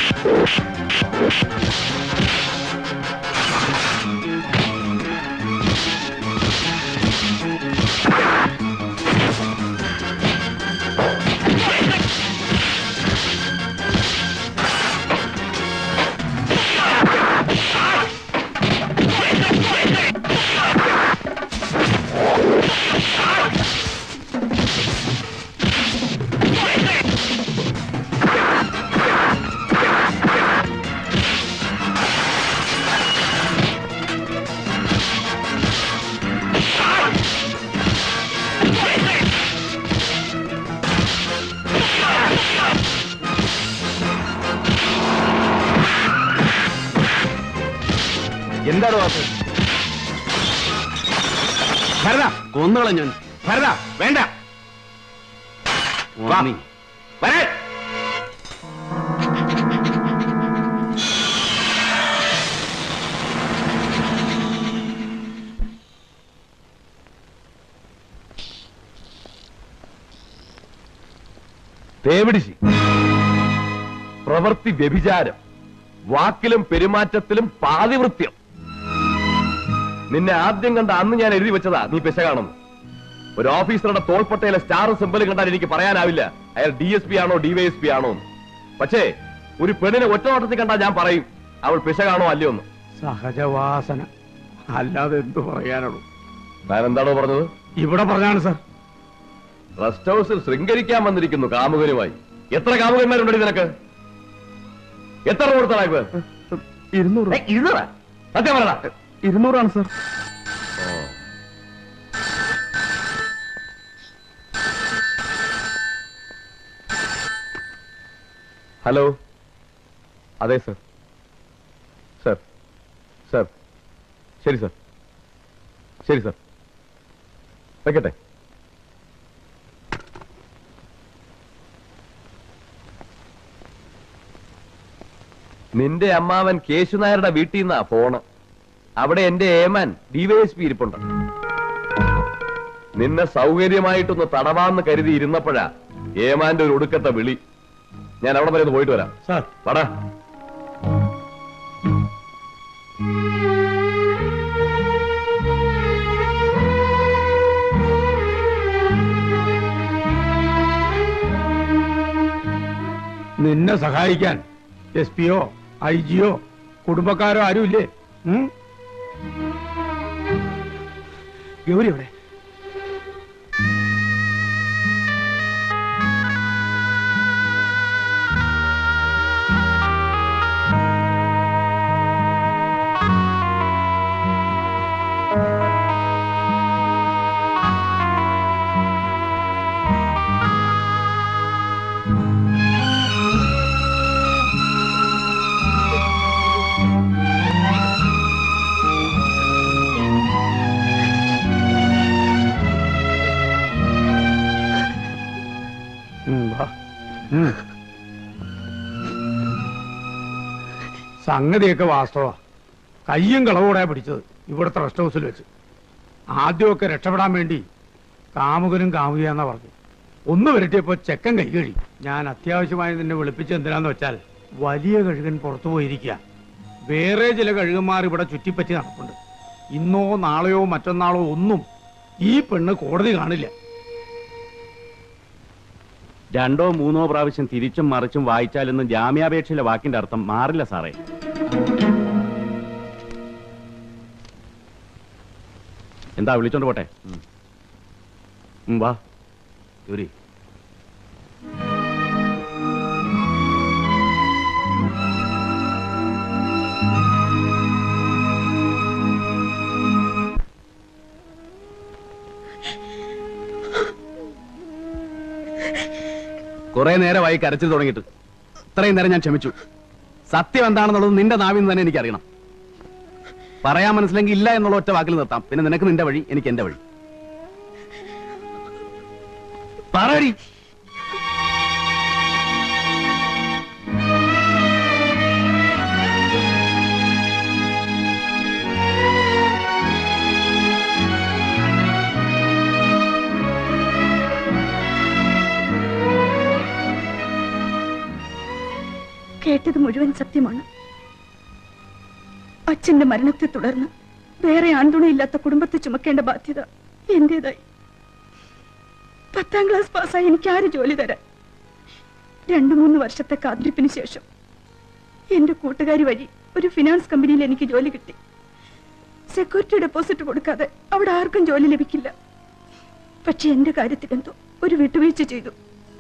എന്താണ് വാസു ഭരത കൊന്നുകള ഞാൻ ഭരത വേണ്ട വാ. വരാൻ തേവിടിശി പ്രവൃത്തി വ്യഭിചാരം വാക്കിലും പെരുമാറ്റത്തിലും പാതിവൃത്യം നിന്നെ ആദ്യം കണ്ട അന്ന് ഞാൻ എഴുതി വെച്ചതാ നീ പെശകാണെന്ന് ഒരു ഓഫീസറുടെ തോൾപ്പട്ടയിലെ സ്റ്റാർ സിമ്പൽ കണ്ടാൽ എനിക്ക് പറയാനാവില്ല അയാൾ ഡി എസ് പി ആണോ ഡിവൈഎസ് പി ആണോ എന്ന് പക്ഷേ ഒരു പെണ്ണിനെ ഒറ്റ നോട്ടത്തിൽ കണ്ടാൽ ഞാൻ പറയും അവൾ പെശകാണോ അല്ലയോ എന്ന് സഹജവാസന അല്ലാതെ എന്തു പറയാനുള്ളൂ ഞാൻ എന്താണോ പറഞ്ഞത് ഇവിടെ പറഞ്ഞാണ് സാർ റെസ്റ്റ് ഹൗസിൽ ശൃംഗരിക്കാൻ വന്നിരിക്കുന്നു കാമുകനുമായി എത്ര കാമുകന്മാരുണ്ടടി നിനക്ക് എത്ര കൊടുത്തടാ ഇവ ഇരുന്നൂറ് ഇരുന്നൂറാ സത്യം പറയടാ ഇരുന്നൂറാണ് സാർ ഹലോ അതെ സർ സർ സർ ശരി സർ ശരി സർ വെക്കട്ടെ നിന്റെ അമ്മാവൻ കേശുനായരുടെ വീട്ടിൽ നിന്നാ ഫോണ് അവിടെ എന്റെ ഏമാൻ ഡിവൈഎസ്പി ഇരിപ്പുണ്ട് നിന്നെ സൗകര്യമായിട്ടൊന്ന് തടവാന്ന് കരുതി ഇരുന്നപ്പോഴാ ഏമാന്റെ ഒരു ഒടുക്കത്തെ വിളി ഞാൻ അവിടെ വരെ ഒന്ന് പോയിട്ട് വരാം സാർ പടാ നിന്നെ സഹായിക്കാൻ എസ് പിയോ ഐ ജിയോ കുടുംബക്കാരോ ആരും ഇല്ലേ ഉം? ഗൗരി എവിടെ ഉം, വാ. ഉം. സംഗതിയൊക്കെ വാസ്തവ കയ്യും കളവോടെ പിടിച്ചത് ഇവിടുത്തെ റെസ്റ്റ് ഹൗസിൽ വെച്ച് ആദ്യമൊക്കെ രക്ഷപ്പെടാൻ വേണ്ടി കാമുകനും കാമുകയാന്നാ പറഞ്ഞു ഒന്ന് വരട്ടിയപ്പോ ചെക്കൻ കൈ കഴി ഞാൻ അത്യാവശ്യമായി നിന്നെ വിളിപ്പിച്ച് എന്തിനാന്ന് വെച്ചാൽ വലിയ കഴുകൻ പുറത്തു പോയിരിക്കുക വേറെ ചില കഴുകന്മാർ ഇവിടെ ചുറ്റിപ്പറ്റി നടപ്പുണ്ട് ഇന്നോ നാളെയോ മറ്റന്നാളോ ഒന്നും ഈ പെണ്ണ് കോടതി കാണില്ല രണ്ടോ മൂന്നോ പ്രാവശ്യം തിരിച്ചും മറിച്ചും വായിച്ചാലൊന്നും ജാമ്യാപേക്ഷയിലെ വാക്കിന്റെ അർത്ഥം മാറില്ല സാറേ എന്താ വിളിച്ചോണ്ട് പോട്ടെ ഉം, വാ ഗൗരി കുറെ നേരമായി കരച്ചിൽ തുടങ്ങിയിട്ട് ഇത്രയും നേരം ഞാൻ ക്ഷമിച്ചു സത്യം എന്താണെന്നുള്ളത് നിന്റെ നാവിൽ നിന്ന് തന്നെ എനിക്കറിയണം പറയാൻ മനസ്സിലെങ്കിൽ ഇല്ല എന്നുള്ള ഒറ്റ വാക്കിൽ നിർത്താം പിന്നെ നിനക്ക് നിന്റെ വഴി എനിക്ക് എന്റെ വഴി പറയടി കേട്ടത് മുഴുവൻ സത്യമാണ് അച്ഛന്റെ മരണത്തെ തുടർന്ന് വേറെ ആൺതുണയില്ലാത്ത കുടുംബത്തെ ചുമക്കേണ്ട ബാധ്യത എന്റേതായി പത്താം ക്ലാസ് പാസ്സായി എനിക്ക് ആര് ജോലി തരാൻ രണ്ടു മൂന്ന് വർഷത്തെ കാത്തിരിപ്പിന് ശേഷം എന്റെ കൂട്ടുകാരി വഴി ഒരു ഫിനാൻസ് കമ്പനിയിൽ എനിക്ക് ജോലി കിട്ടി സെക്യൂരിറ്റി ഡെപ്പോസിറ്റ് കൊടുക്കാതെ അവിടെ ആർക്കും ജോലി ലഭിക്കില്ല പക്ഷെ എന്റെ കാര്യത്തിലെന്തോ ഒരു വിട്ടുവീഴ്ച ചെയ്തു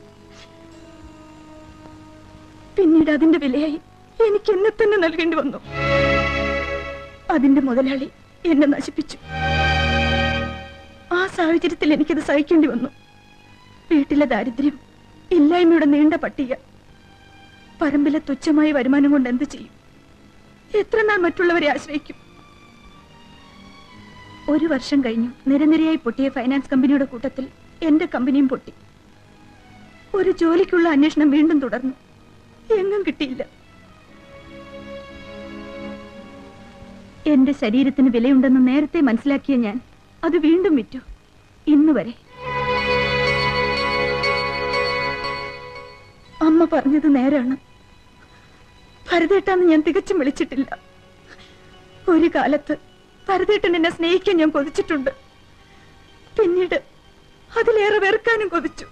പിന്നീട് അതിന്റെ വിലയായി എനിക്ക് എന്നെ തന്നെ നൽകേണ്ടി വന്നു അതിന്റെ മുതലാളി എന്നെ നശിപ്പിച്ചു ആ സാഹചര്യത്തിൽ എനിക്കത് സഹിക്കേണ്ടി വന്നു വീട്ടിലെ ദാരിദ്ര്യം ഇല്ലായ്മയുടെ നീണ്ട പട്ടിക പറമ്പിലെ തുച്ഛമായ വരുമാനം കൊണ്ട് എന്ത് ചെയ്യും എത്ര നാൾ മറ്റുള്ളവരെ ആശ്രയിക്കും ഒരു വർഷം കഴിഞ്ഞു നിരനിരയായി പൊട്ടിയ ഫൈനാൻസ് കമ്പനിയുടെ കൂട്ടത്തിൽ എന്റെ കമ്പനിയും പൊട്ടി ഒരു ജോലിക്കുള്ള അന്വേഷണം വീണ്ടും തുടർന്നു എങ്ങും കിട്ടിയില്ല എന്റെ ശരീരത്തിന് വിലയുണ്ടെന്ന് നേരത്തെ മനസ്സിലാക്കിയ ഞാൻ അത് വീണ്ടും വിറ്റു ഇന്ന് വരെ അമ്മ പറഞ്ഞത് നേരാണ് ഭരതേട്ടാന്ന് ഞാൻ തികച്ചും വിളിച്ചിട്ടില്ല ഒരു കാലത്ത് ഭരതേട്ടൻ എന്നെ സ്നേഹിക്കാൻ ഞാൻ കൊതിച്ചിട്ടുണ്ട് പിന്നീട് അതിലേറെ വെറുക്കാനും കൊതിച്ചു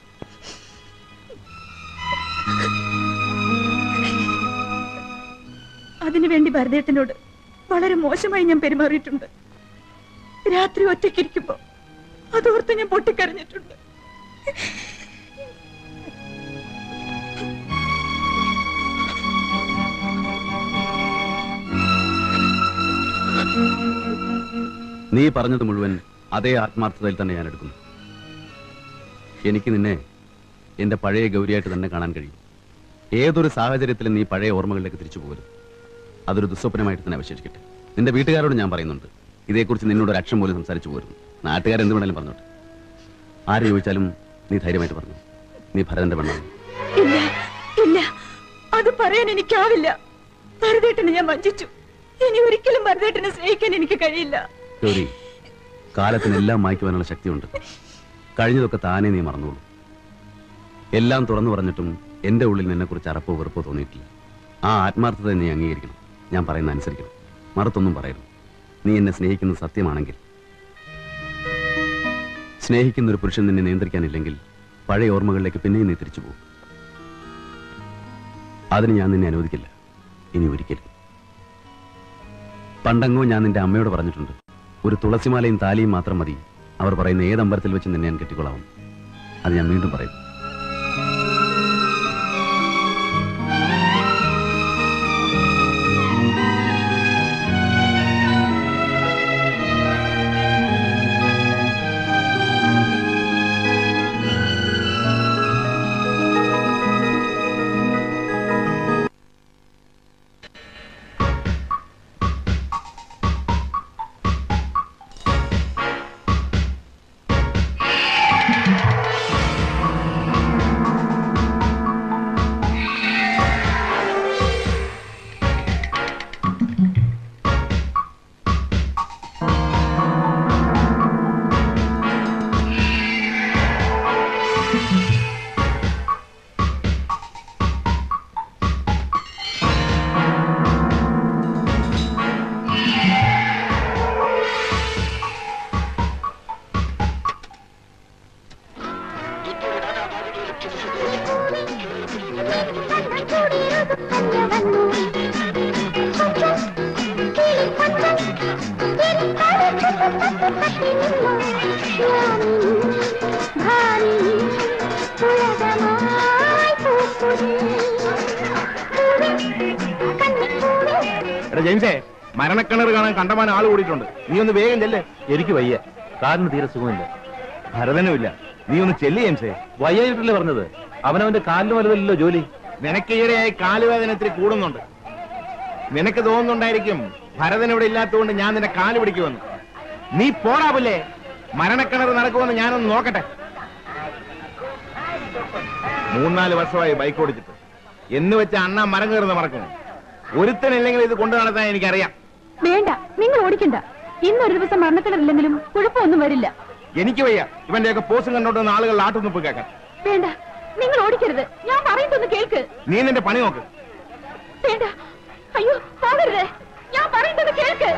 അതിനുവേണ്ടി ഭരതേട്ടനോട് വളരെ മോശമായി ഞാൻ പെരുമാറിയിട്ടുണ്ട് രാത്രി ഒറ്റയ്ക്കിരിക്കുമ്പോ അതോർത്ത് ഞാൻ പൊട്ടിക്കരഞ്ഞിട്ടുണ്ട് നീ പറഞ്ഞത് മുഴുവൻ അതേ ആത്മാർത്ഥതയിൽ തന്നെ ഞാൻ എടുക്കുന്നു എനിക്ക് നിന്നെ എന്റെ പഴയ ഗൗരിയായിട്ട് തന്നെ കാണാൻ കഴിയും ഏതൊരു സാഹചര്യത്തിലും നീ പഴയ ഓർമ്മകളിലേക്ക് തിരിച്ചു പോകരുത് അതൊരു ദുസ്വപ്നമായിട്ട് തന്നെ അവശേഷിക്കട്ടെ നിന്റെ വീട്ടുകാരോട് ഞാൻ പറയുന്നുണ്ട് ഇതേക്കുറിച്ച് നിന്നോട് ഒരു അക്ഷം പോലും സംസാരിച്ചു പോരുന്നു നാട്ടുകാരെന്ത് വേണേലും പറഞ്ഞോട്ടെ ആര് ചോദിച്ചാലും നീ ധൈര്യമായിട്ട് പറഞ്ഞു നീ ഭരതന്റെ പെണ്ണാണ് ഇല്ല ഇല്ല അത് പറയാൻ എനിക്കാവില്ല ഭരതേട്ടനെ ഞാൻ വഞ്ചിച്ചു ഇനി ഒരിക്കലും ഭരതേട്ടനെ സ്നേഹിക്കാൻ എനിക്ക് കഴിയില്ല ഗൗരി കാലത്തിനെല്ലാം മായ്ക്കുവാനുള്ള ശക്തിയുണ്ട് കഴിഞ്ഞതൊക്കെ താനേ നീ മറന്നോളൂ എല്ലാം തുറന്നു പറഞ്ഞിട്ടും എന്റെ ഉള്ളിൽ നിന്നെക്കുറിച്ച് അറപ്പോ വെറുപ്പോ തോന്നിയിട്ടില്ല ആ ആത്മാർത്ഥത നീ അംഗീകരിക്കണം ഞാൻ പറയുന്ന അനുസരിക്കണം മറുത്തൊന്നും പറയരുത് നീ എന്നെ സ്നേഹിക്കുന്നത് സത്യമാണെങ്കിൽ സ്നേഹിക്കുന്ന ഒരു പുരുഷൻ നിന്നെ നിയന്ത്രിക്കാനില്ലെങ്കിൽ പഴയ ഓർമ്മകളിലേക്ക് പിന്നെയും നീ തിരിച്ചു പോകും അതിന് ഞാൻ നിന്നെ അനുവദിക്കില്ല ഇനി ഒരിക്കലും പണ്ടങ്ങോ ഞാൻ നിന്റെ അമ്മയോട് പറഞ്ഞിട്ടുണ്ട് ഒരു തുളസിമാലയും താലിയും മാത്രം മതി അവർ പറയുന്ന ഏത് അമ്പലത്തിൽ വെച്ച് നിന്നെ ഞാൻ കെട്ടിക്കൊള്ളാവും അത് ഞാൻ വീണ്ടും പറയും എടാ ജെയിംസേ മരണക്കിണർ കാണാൻ കണ്ടമാനം ആൾ കൂടിയിട്ടുണ്ട് നീ ഒന്ന് വേഗം ചെല്ലേ എനിക്ക് വയ്യ കാലിന് തീരെ സുഖമില്ല ഭരതനുമില്ല നീ ഒന്ന് ചെല്ലി ജെയിംസേ വയ്യായിട്ടല്ലേ പറഞ്ഞത് അവനവന്റെ കാലിന് വലുതല്ലോ ജോലി നിനക്ക് ഈയിടെയായി കാലുവേദന ഇത്തിരി കൂടുന്നുണ്ട് നിനക്ക് തോന്നുന്നുണ്ടായിരിക്കും ഭരതൻ ഇവിടെ ഇല്ലാത്തതുകൊണ്ട് ഞാൻ നിന്റെ കാല് പിടിക്കുമെന്ന് നീ പോടാവില്ലേ മരണക്കിണർ നടക്കുമെന്ന് ഞാനൊന്ന് നോക്കട്ടെ മൂന്നാല് വർഷമായി ബൈക്ക് ഓടിച്ചിട്ട് എന്ന് വെച്ച് അണ്ണ മരം കയറുന്ന മറക്കും ഒരുത്തനില്ലെങ്കിൽ ഇത് കൊണ്ടു നടത്താൻ എനിക്കറിയാം വേണ്ട നിങ്ങൾ ഓടിക്കണ്ട ഇന്നൊരു ദിവസം മരണക്കിണറില്ലെങ്കിലും കുഴപ്പമൊന്നും വരില്ല എനിക്ക് വയ്യ ഇവന്റെയൊക്കെ പോസും കണ്ടോണ്ട് ആളുകൾ ആട്ടുനിപ്പ് കേൾക്കാൻ വേണ്ട നിങ്ങൾ ഓടിക്കരുത് ഞാൻ പറയുന്നൊന്ന് കേൾക്ക് നീ നിന്റെ പണി നോക്ക് വേണ്ട അയ്യോ പോകരുത് ഞാൻ പറയുന്നത് കേൾക്ക്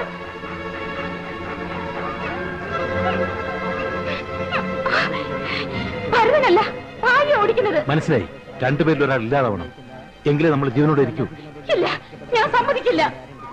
ഭരതനല്ല ഭാര്യ ഓടിക്കുന്നത് മനസ്സിലായി രണ്ടുപേരിൽ ഒരാൾ ഇല്ലാതാവണം എങ്കിലേ നമ്മൾ ജീവനോടെ ഇരിക്കൂ ഇല്ല ഞാൻ സമ്മതിക്കില്ല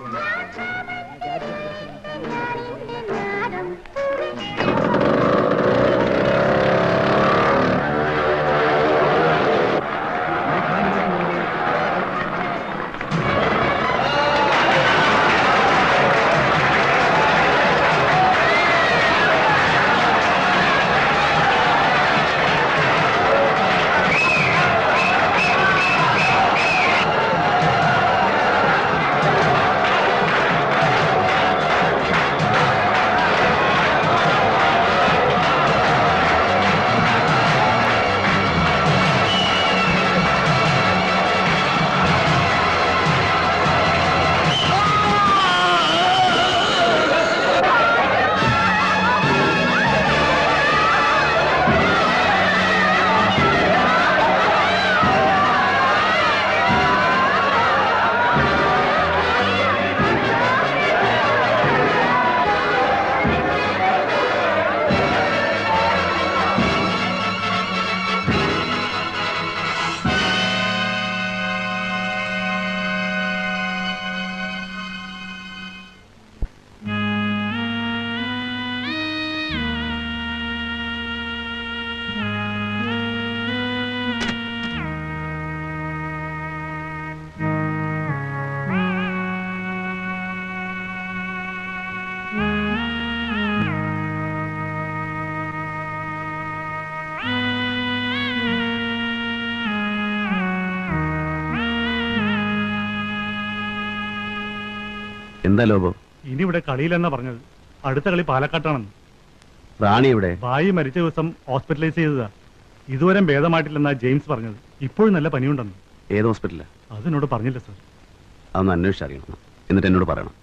എന്താ ലോബോ ഇനി ഇവിടെ കളിയില്ലെന്നാ പറഞ്ഞത് അടുത്ത കളി പാലക്കാട്ടാണെന്ന് റാണി ഇവിടെ ഭായി മരിച്ച ദിവസം ഹോസ്പിറ്റലൈസ് ചെയ്തതാ ഇതുവരെ ഭേദമായിട്ടില്ലെന്നാ ജെയിംസ് പറഞ്ഞത് ഇപ്പോഴും നല്ല പനിയുണ്ടെന്ന് ഏത് ഹോസ്പിറ്റലാ അത് എന്നോട് പറഞ്ഞില്ല സർ അതൊന്ന് അന്വേഷിച്ചറിയണം എന്നിട്ട് എന്നോട് പറയണം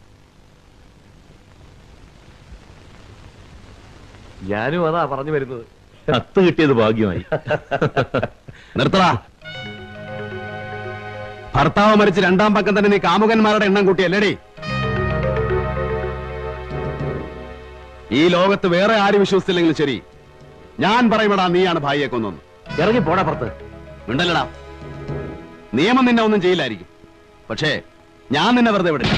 ഞാനും അതാ പറഞ്ഞു വരുന്നത് കത്ത് കിട്ടിയത് ഭാഗ്യമായി നിർത്തടാ ഭർത്താവ് മരിച്ച് രണ്ടാം പക്കം തന്നെ നീ കാമുകന്മാരുടെ എണ്ണം കൂട്ടിയല്ലേടി ഈ ലോകത്ത് വേറെ ആരും വിശ്വസിച്ചില്ലെങ്കിലും ശരി ഞാൻ പറയുമടാ നീയാണ് ഭായിയെ കൊന്നൊന്ന് ഇറങ്ങി പോടാ പുറത്ത് മിണ്ടല്ലടാ നിയമം നിന്നെ ഒന്നും ചെയ്യില്ലായിരിക്കും പക്ഷേ ഞാൻ നിന്നെ വെറുതെ വിടില്ല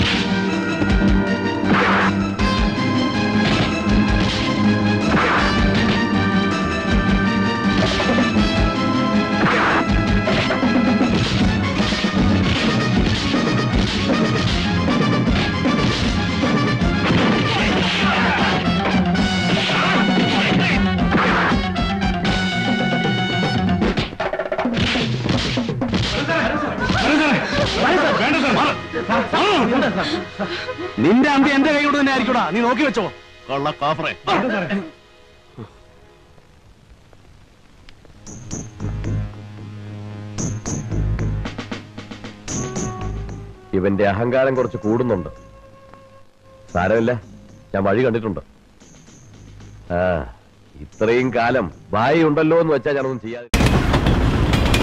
നിന്റെ അന്ത്യം എന്റെ കൈ കൊണ്ട് തന്നെ ആയിരിക്കൂടാ നീ നോക്കി വെച്ചോ കൊള്ള കാഫറെ ഇവന്റെ അഹങ്കാരം കുറച്ച് കൂടുന്നുണ്ട് സാരമില്ല ഞാൻ വഴി കണ്ടിട്ടുണ്ട് ആ ഇത്രയും കാലം ഭായി ഉണ്ടല്ലോ എന്ന് വെച്ചാൽ ഞാനൊന്നും ചെയ്യാതെ